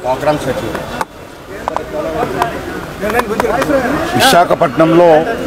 programmes వచ్చింది విశాఖపట్నంలో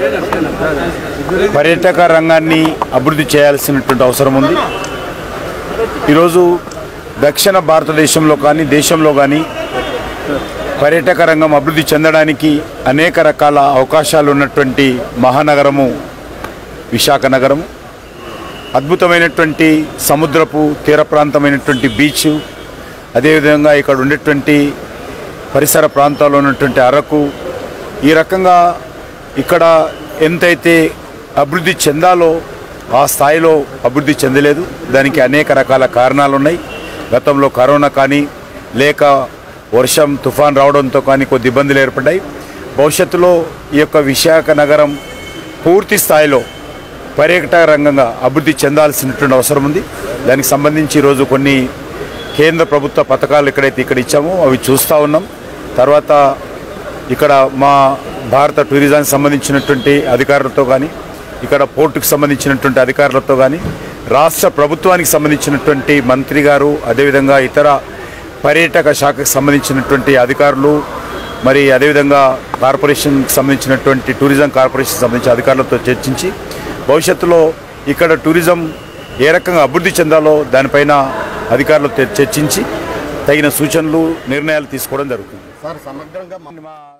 పర్యాటక రంగాన్ని అభివృద్ధి చేయాల్సినటువంటి అవసరం ఉంది ఈరోజు దక్షిణ భారతదేశంలో కానీ దేశంలో కానీ పర్యాటక రంగం అభివృద్ధి చెందడానికి అనేక రకాల అవకాశాలు ఉన్నటువంటి మహానగరము విశాఖ నగరం అద్భుతమైనటువంటి సముద్రపు తీర ప్రాంతమైనటువంటి బీచ్ అదేవిధంగా ఇక్కడ ఉండేటువంటి పరిసర ప్రాంతాల్లో ఉన్నటువంటి అరకు ఈ రకంగా ఇక్కడ ఎంతైతే అభివృద్ధి చెందాలో ఆ స్థాయిలో అభివృద్ధి చెందలేదు దానికి అనేక రకాల కారణాలు ఉన్నాయి గతంలో కరోనా కానీ లేక వర్షం తుఫాన్ రావడంతో కానీ కొద్ది ఇబ్బందులు ఏర్పడ్డాయి భవిష్యత్తులో ఈ యొక్క విశాఖ నగరం పూర్తి స్థాయిలో పర్యాటక రంగంగా అభివృద్ధి చెందాల్సినటువంటి అవసరం ఉంది దానికి సంబంధించి ఈరోజు కొన్ని కేంద్ర ప్రభుత్వ పథకాలు ఎక్కడైతే ఇక్కడ ఇచ్చామో అవి చూస్తూ ఉన్నాం తర్వాత ఇక్కడ మా భారత టూరిజానికి సంబంధించినటువంటి అధికారులతో కానీ ఇక్కడ పోర్టుకు సంబంధించినటువంటి అధికారులతో కానీ రాష్ట్ర ప్రభుత్వానికి సంబంధించినటువంటి మంత్రి గారు అదేవిధంగా ఇతర పర్యాటక శాఖకు సంబంధించినటువంటి అధికారులు మరి అదేవిధంగా కార్పొరేషన్కి సంబంధించినటువంటి టూరిజం కార్పొరేషన్ సంబంధించిన అధికారులతో చర్చించి భవిష్యత్తులో ఇక్కడ టూరిజం ఏ రకంగా అభివృద్ధి చెందాలో దానిపైన అధికారులతో చర్చించి తగిన సూచనలు నిర్ణయాలు తీసుకోవడం జరుగుతుంది సార్ సమగ్రంగా మన- మా